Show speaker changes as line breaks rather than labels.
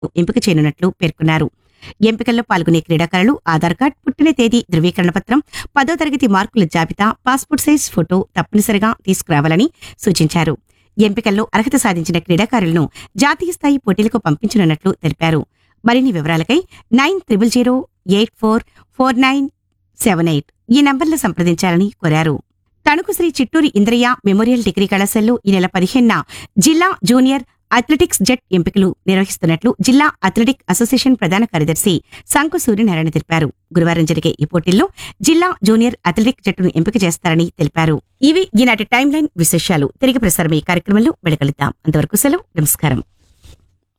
ఎంపిక చేయనున్నట్లు పేర్కొన్నారు ఎంపికల్లో పాల్గొనే క్రీడాకారులు ఆధార్ కార్డ్ పుట్టిన తేదీ ధృవీకరణ పత్రం పదో తరగతి మార్కుల జాబితా పాస్పోర్ట్ సైజ్ ఫోటో తప్పనిసరిగా తీసుకురావాలని సూచించారు ఎంపికల్లో అర్హత సాధించిన క్రీడాకారులను జాతీయ స్థాయి పోటీలకు పంపించనున్నట్లు తెలిపారు మరిన్ని వివరాలకై nine triple zero eight four four nine seven eight ఈ నంబర్లు సంప్రదించాలని కోరారు తణుకు శ్రీ చిట్టూరి ఇంద్రయ్య మెమోరియల్ డిగ్రీ కళాశాలలో ఈ నెల పదిహేనున జిల్లా జూనియర్ అథ్లెటిక్స్ జట్ ఎంపికలు నిర్వహిస్తున్నట్లు జిల్లా అథ్లెటిక్ అసోసియేషన్ ప్రధాన కార్యదర్శి శంకు సూర్యనారాయణ తెలిపారు గురువారం జరిగే ఈ పోటీల్లో జిల్లా జూనియర్ అథ్లెటిక్ జట్టును ఎంపిక చేస్తారని తెలిపారు ఇవి ఈనాటి టైమ్ లైన్ విశేషాలు తిరిగి ప్రసారం ఈ కార్యక్రమంలో వెళకలుద్దాం అంతవరకు సెలవు నమస్కారం